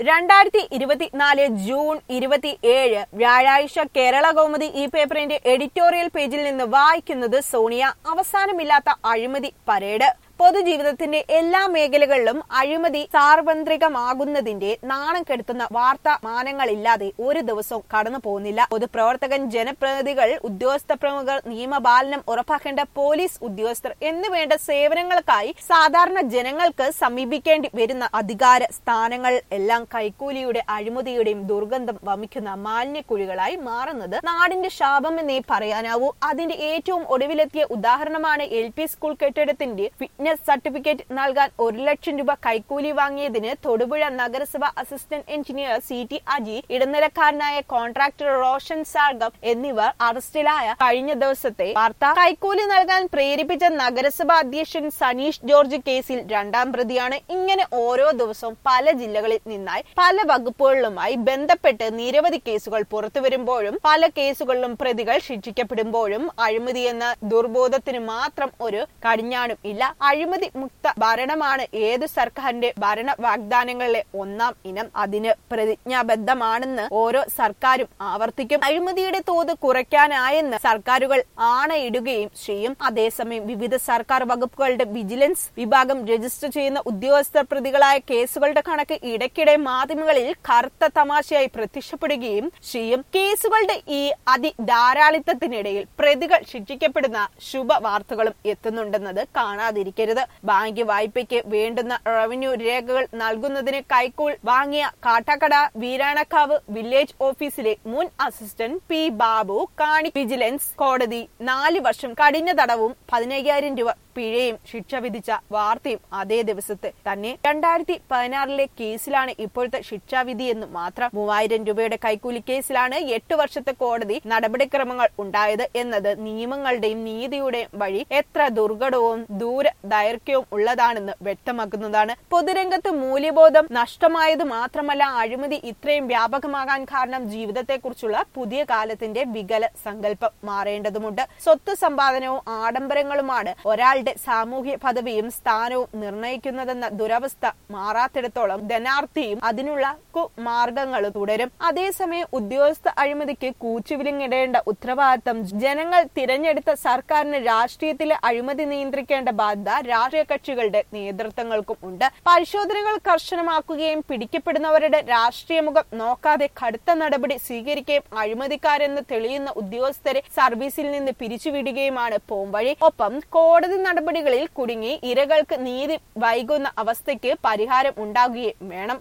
രണ്ടായിരത്തി ഇരുപത്തിനാല് ജൂൺ ഇരുപത്തിയേഴ് വ്യാഴാഴ്ച കേരള കൗമുദി ഈ പേപ്പറിന്റെ എഡിറ്റോറിയൽ പേജിൽ നിന്ന് വായിക്കുന്നത് സോണിയ അവസാനമില്ലാത്ത അഴിമതി പരേഡ് പൊതുജീവിതത്തിന്റെ എല്ലാ മേഖലകളിലും അഴിമതി സാർവത്രികമാകുന്നതിന്റെ നാണം കെടുത്തുന്ന വാർത്താ മാനങ്ങളില്ലാതെ ഒരു ദിവസവും കടന്നു പോകുന്നില്ല പൊതുപ്രവർത്തകൻ ജനപ്രതിനിധികൾ ഉദ്യോഗസ്ഥ പ്രമുഖർ നിയമപാലനം ഉറപ്പാക്കേണ്ട പോലീസ് ഉദ്യോഗസ്ഥർ എന്നുവേണ്ട സേവനങ്ങൾക്കായി സാധാരണ ജനങ്ങൾക്ക് സമീപിക്കേണ്ടി വരുന്ന അധികാര സ്ഥാനങ്ങൾ എല്ലാം കൈക്കൂലിയുടെ അഴിമതിയുടെയും ദുർഗന്ധം വമിക്കുന്ന മാലിന്യക്കുഴികളായി മാറുന്നത് നാടിന്റെ ശാപമെന്നേ പറയാനാവൂ അതിന്റെ ഏറ്റവും ഒടുവിലെത്തിയ ഉദാഹരണമാണ് എൽ പി സ്കൂൾ കെട്ടിടത്തിന്റെ ഫിറ്റ്നസ് സർട്ടിഫിക്കറ്റ് നൽകാൻ ഒരു ലക്ഷം രൂപ കൈക്കൂലി വാങ്ങിയതിന് തൊടുപുഴ നഗരസഭ assistant engineer C T Aji ഇടനിലക്കാരനായ കോൺട്രാക്ടർ റോഷൻ സാർഗം എന്നിവർ അറസ്റ്റിലായ കഴിഞ്ഞ ദിവസത്തെ വാർത്ത കൈക്കൂലി നൽകാൻ പ്രേരിപ്പിച്ച നഗരസഭ അധ്യക്ഷൻ സനീഷ് ജോർജ് കേസിൽ രണ്ടാം പ്രതിയാണ് ഇങ്ങനെ ഓരോ ദിവസവും പല ജില്ലകളിൽ നിന്നായി പല വകുപ്പുകളിലുമായി ബന്ധപ്പെട്ട് നിരവധി കേസുകൾ പുറത്തുവരുമ്പോഴും പല കേസുകളിലും പ്രതികൾ ശിക്ഷിക്കപ്പെടുമ്പോഴും അഴിമതി എന്ന ദുർബോധത്തിന് മാത്രം ഒരു കടിഞ്ഞാണും ഇല്ല അഴിമതി മുക്ത ഭരണമാണ് ഏതു സർക്കാരിന്റെ ഭരണ വാഗ്ദാനങ്ങളിലെ ഒന്നാം ഇനം അതിന് പ്രതിജ്ഞാബദ്ധമാണെന്ന് ഓരോ സർക്കാരും ആവർത്തിക്കും അഴിമതിയുടെ തോത് കുറയ്ക്കാനായെന്ന് സർക്കാരുകൾ ആണയിടുകയും ചെയ്യും അതേസമയം വിവിധ സർക്കാർ വകുപ്പുകളുടെ വിജിലൻസ് വിഭാഗം രജിസ്റ്റർ ചെയ്യുന്ന ഉദ്യോഗസ്ഥർ പ്രതികളായ കേസുകളുടെ കണക്ക് ഇടയ്ക്കിടെ മാധ്യമങ്ങളിൽ കറുത്ത തമാശയായി പ്രത്യക്ഷപ്പെടുകയും ചെയ്യും കേസുകളുടെ ഈ അതിധാരാളിത്തത്തിനിടയിൽ പ്രതികൾ ശിക്ഷിക്കപ്പെടുന്ന ശുഭവാർത്തകളും എത്തുന്നുണ്ടെന്നത് കാണാതിരിക്കരുത് ബാങ്ക് വായ്പയ്ക്ക് വേണ്ടുന്ന റവന്യൂ രേഖകൾ നൽകുന്നതിന് കൈക്കൂൾ വാങ്ങിയ കാട്ടാക്കട വീരാണക്കാവ് വില്ലേജ് ഓഫീസിലെ മുൻ അസിസ്റ്റന്റ് പി ബാബു കാണി വിജിലൻസ് കോടതി നാല് വർഷം കഠിന തടവും പതിനയ്യായിരം രൂപ പിഴയും ശിക്ഷ വിധിച്ച വാർത്തയും അതേ ദിവസത്തെ തന്നെ രണ്ടായിരത്തി പതിനാറിലെ കേസിലാണ് ഇപ്പോഴത്തെ ശിക്ഷാവിധി എന്ന് മാത്രം മൂവായിരം രൂപയുടെ കൈക്കൂലി കേസിലാണ് എട്ട് വർഷത്തെ കോടതി നടപടിക്രമങ്ങൾ ഉണ്ടായത് എന്നത് നിയമങ്ങളുടെയും നീതിയുടെയും വഴി എത്ര ദുർഘടവും ദൂര ദൈർഘ്യവും ഉള്ളതാണെന്ന് വ്യക്തമാക്കുന്നതാണ് പൊതുരംഗത്ത് മൂല്യബോധം നഷ്ടമായത് മാത്രമല്ല അഴിമതി ഇത്രയും വ്യാപകമാകാൻ കാരണം ജീവിതത്തെക്കുറിച്ചുള്ള പുതിയ കാലത്തിന്റെ വികല സങ്കല്പം മാറേണ്ടതുണ്ട് സ്വത്ത് സമ്പാദനവും ആഡംബരങ്ങളുമാണ് ഒരാളുടെ സാമൂഹ്യ പദവിയും സ്ഥാനവും നിർണയിക്കുന്നതെന്ന ദുരവസ്ഥ മാറാത്തിടത്തോളം ധനാർത്ഥിയും അതിനുള്ള മാർഗങ്ങളും തുടരും അതേസമയം ഉദ്യോഗസ്ഥ അഴിമതിക്ക് കൂച്ചുവിലിങ്ങിടേണ്ട ഉത്തരവാദിത്തം ജനങ്ങൾ തിരഞ്ഞെടുത്ത സർക്കാരിന് രാഷ്ട്രീയത്തിലെ അഴിമതി നിയന്ത്രിക്കേണ്ട ബാധ്യത രാഷ്ട്രീയ കക്ഷികളുടെ നേതൃത്വങ്ങൾക്കും ഉണ്ട് പരിശോധനകൾ കർശനമാക്കുകയും പിടിക്കപ്പെടുന്നവരുടെ രാഷ്ട്രീയ മുഖം നോക്കാതെ കടുത്ത നടപടി സ്വീകരിക്കുകയും അഴിമതിക്കാരെന്ന് തെളിയുന്ന ഉദ്യോഗസ്ഥരെ സർവീസിൽ നിന്ന് പിരിച്ചുവിടുകയുമാണ് പോംവഴി ഒപ്പം കോടതി നടപടികളിൽ കുടുങ്ങി ഇരകൾക്ക് നീതി വൈകുന്ന അവസ്ഥയ്ക്ക് പരിഹാരം ഉണ്ടാകുകയും വേണം